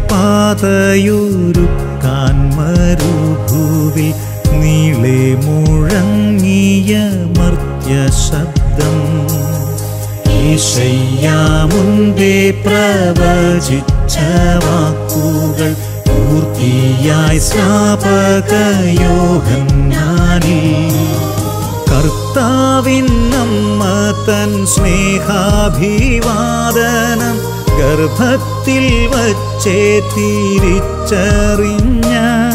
പാതയൊരുക്കാൻ മരുഭൂവിൽ നീളെ മുഴങ്ങിയ മർത്യ ശബ്ദം ഈശയ്യാമുൻപേ പ്രവചിച്ച വാക്കുകൾ പൂർത്തിയായി സ്നാപകയോഹന്നാനിൽ കർത്താവിന്നമ്മ തൻ സ്നേഹാഭിവാദനം ഗർഭത്തിൽ വച്ചേ തിരിച്ചറിഞ്ഞ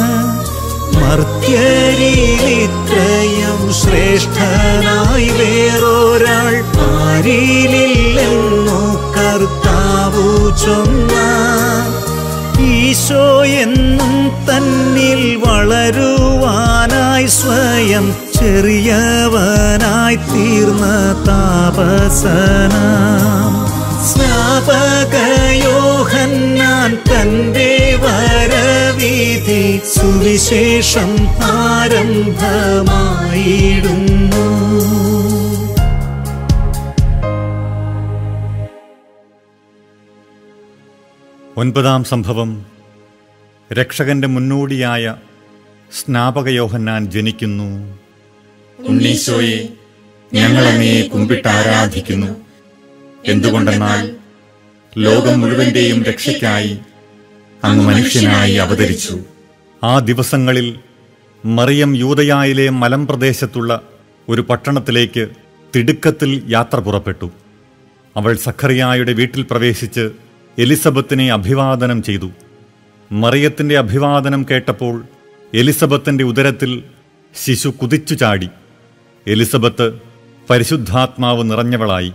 മർത്യരിലിത്രയും ശ്രേഷ്ഠനായി വേറൊരാൾ ആരിലില്ലെന്നു കർത്താവു ചൊന്ന ഈശോ എന്നും തന്നിൽ വളരുവാനായി സ്വയം ചെറിയവനായി തീർന്ന താപസനാം സ്നാപകയോഹന്നാൻ തന്റെ വരവീതി സുവിശേഷം ആരംഭമായിടുന്നു ഒൻപതാം സംഭവം രക്ഷകന്റെ മുന്നോടിയായ സ്നാപകയോഹന്നാൻ ജനിക്കുന്നു ഉണ്ണീശോയെ ഞങ്ങൾ അങ്ങയെ കുമ്പിട്ട് ആരാധിക്കുന്നു എന്തുകൊണ്ടെന്നാൽ ലോകം മുഴുവന്റെയും രക്ഷയ്ക്കായി അങ്ങ് മനുഷ്യനായി അവതരിച്ചു ആ ദിവസങ്ങളിൽ മറിയം യൂതയായിലെ മലമ്പ്രദേശത്തുള്ള ഒരു പട്ടണത്തിലേക്ക് തിടുക്കത്തിൽ യാത്ര പുറപ്പെട്ടു അവൾ സഖറിയായുടെ വീട്ടിൽ പ്രവേശിച്ച് എലിസബത്തിനെ അഭിവാദനം ചെയ്തു മറിയത്തിന്റെ അഭിവാദനം കേട്ടപ്പോൾ എലിസബത്തിന്റെ ഉദരത്തിൽ ശിശു കുതിച്ചു ചാടി എലിസബത്ത് പരിശുദ്ധാത്മാവ് നിറഞ്ഞവളായി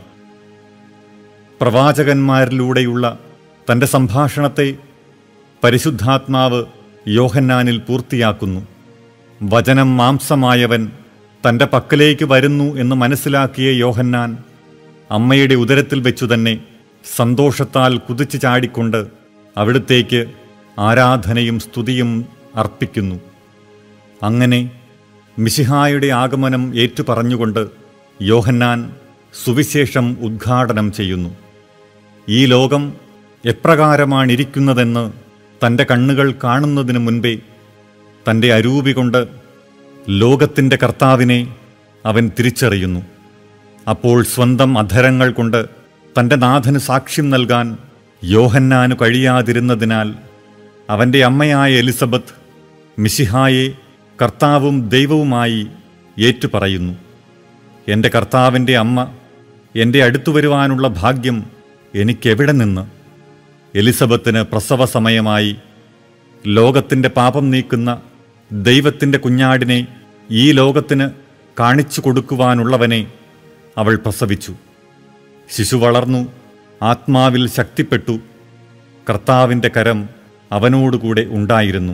പ്രവാചകന്മാരിലൂടെയുള്ള തന്റെ സംഭാഷണത്തെ പരിശുദ്ധാത്മാവ് യോഹന്നാനിൽ പൂർത്തിയാക്കുന്നു വചനം മാംസമായവൻ തന്റെ പക്കലേക്ക് വരുന്നു എന്ന് മനസ്സിലാക്കിയ യോഹന്നാൻ അമ്മയുടെ ഉദരത്തിൽ വെച്ചു തന്നെ സന്തോഷത്താൽ കുതിച്ചു ചാടിക്കൊണ്ട് അവിടുത്തേക്ക് ആരാധനയും സ്തുതിയും അർപ്പിക്കുന്നു അങ്ങനെ മിശിഹായുടെ ആഗമനം ഏറ്റുപറഞ്ഞുകൊണ്ട് യോഹന്നാൻ സുവിശേഷം ഉദ്ഘാടനം ചെയ്യുന്നു ഈ ലോകം എപ്രകാരമാണിരിക്കുന്നതെന്ന് തൻ്റെ കണ്ണുകൾ കാണുന്നതിന് മുൻപേ തൻ്റെ അരൂപി കൊണ്ട് ലോകത്തിൻ്റെ കർത്താവിനെ അവൻ തിരിച്ചറിയുന്നു അപ്പോൾ സ്വന്തം അധരങ്ങൾ കൊണ്ട് തൻ്റെ നാഥന് സാക്ഷ്യം നൽകാൻ യോഹന്നാനു കഴിയാതിരുന്നതിനാൽ അവൻ്റെ അമ്മയായ എലിസബത്ത് മിശിഹായെ കർത്താവും ദൈവവുമായി ഏറ്റുപറയുന്നു എൻ്റെ കർത്താവിൻ്റെ അമ്മ എൻ്റെ അടുത്തു വരുവാനുള്ള ഭാഗ്യം എനിക്കെവിടെ നിന്ന് എലിസബത്തിന് പ്രസവ സമയമായി ലോകത്തിൻ്റെ പാപം നീക്കുന്ന ദൈവത്തിൻ്റെ കുഞ്ഞാടിനെ ഈ ലോകത്തിന് കാണിച്ചു കൊടുക്കുവാനുള്ളവനെ അവൾ പ്രസവിച്ചു ശിശു വളർന്നു ആത്മാവിൽ ശക്തിപ്പെട്ടു കർത്താവിൻ്റെ കരം അവനോടുകൂടെ ഉണ്ടായിരുന്നു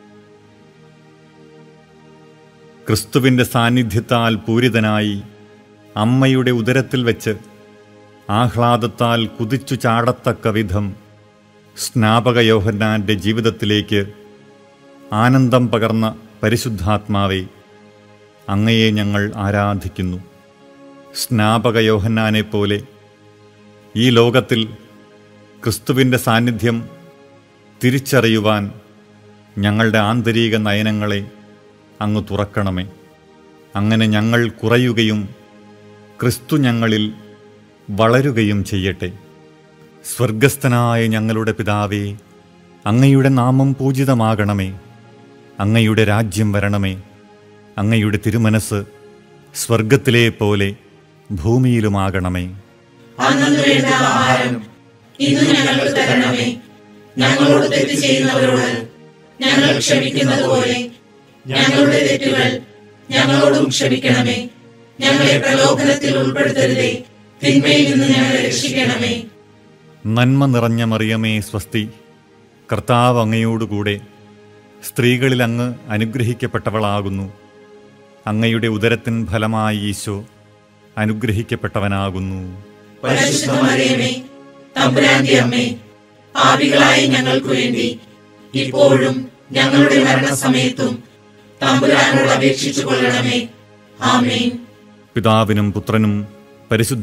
ക്രിസ്തുവിൻ്റെ സാന്നിധ്യത്താൽ പൂരിതനായി അമ്മയുടെ ഉദരത്തിൽ വെച്ച് ആഹ്ലാദത്താൽ കുതിച്ചു ചാടത്തക്ക വിധം സ്നാപക യോഹന്നാന്റെ ജീവിതത്തിലേക്ക് ആനന്ദം പകർന്ന പരിശുദ്ധാത്മാവെ അങ്ങയെ ഞങ്ങൾ ആരാധിക്കുന്നു സ്നാപക യോഹന്നാനെ പോലെ ഈ ലോകത്തിൽ ക്രിസ്തുവിൻ്റെ സാന്നിധ്യം തിരിച്ചറിയുവാൻ ഞങ്ങളുടെ ആന്തരിക നയനങ്ങളെ അങ്ങ് തുറക്കണമേ അങ്ങനെ ഞങ്ങൾ കുറയുകയും ക്രിസ്തു ഞങ്ങളിൽ വളരുകയും ചെയ്യട്ടെ സ്വർഗസ്ഥനായ ഞങ്ങളുടെ പിതാവേ അങ്ങയുടെ നാമം പൂജിതമാകണമേ അങ്ങയുടെ രാജ്യം വരണമേ അങ്ങയുടെ തിരുമനസ് സ്വർഗത്തിലെ പോലെ ഭൂമിയിലുമാകണമേ അന്നു വേണ്ട ആഹാരം ഇന്ന് ഞങ്ങൾക്ക് തരണമേ ഞങ്ങളോട് തെറ്റ് ചെയ്യുന്നവരോട് ഞങ്ങൾ ക്ഷമിക്കുന്നത് പോലെ ഞങ്ങളുടെ തെറ്റുകൾ ഞങ്ങളോടും ക്ഷമിക്കണമേ ഞങ്ങളെ പ്രലോഭനത്തിൽ ഉൾപ്പെടുത്തരുതേ തിന്മയിൽ നിന്ന് ഞങ്ങളെ രക്ഷിക്കണമേ നന്മ നിറഞ്ഞ മറിയമേ സ്വസ്തി കർത്താവ് അങ്ങയോടുകൂടെ സ്ത്രീകളിൽ അങ്ങ് അനുഗ്രഹിക്കപ്പെട്ടവളാകുന്നു അങ്ങയുടെ ഉദരത്തിൻ ഫലമായി ഈശോ അനുഗ്രഹിക്കപ്പെട്ടവനാകുന്നു പരിശുദ്ധ മറിയമേ തമ്പുരാന്റെ അമ്മേ പാപികളായ ഞങ്ങൾക്ക് വേണ്ടി ഇപ്പോഴും ഞങ്ങളുടെ മരണസമയത്തും തമ്പുരാനോട് അപേക്ഷിച്ചു കൊള്ളണമേ ആമേൻ പിതാവിനും പുത്രനും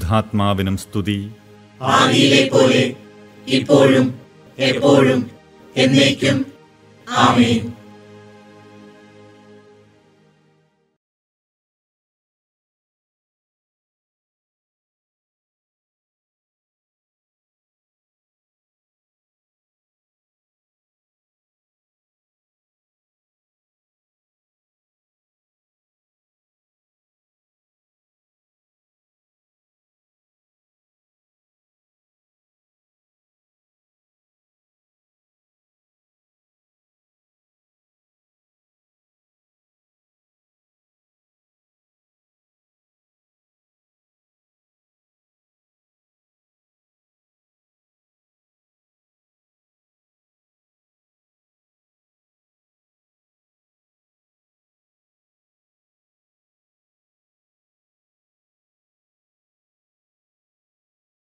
പരിശുദ്ധാത്മാവിനും സ്തുതി ആദിയിലെ പോലെ ഇപ്പോഴും എപ്പോഴും എന്നേക്കും ആമേൻ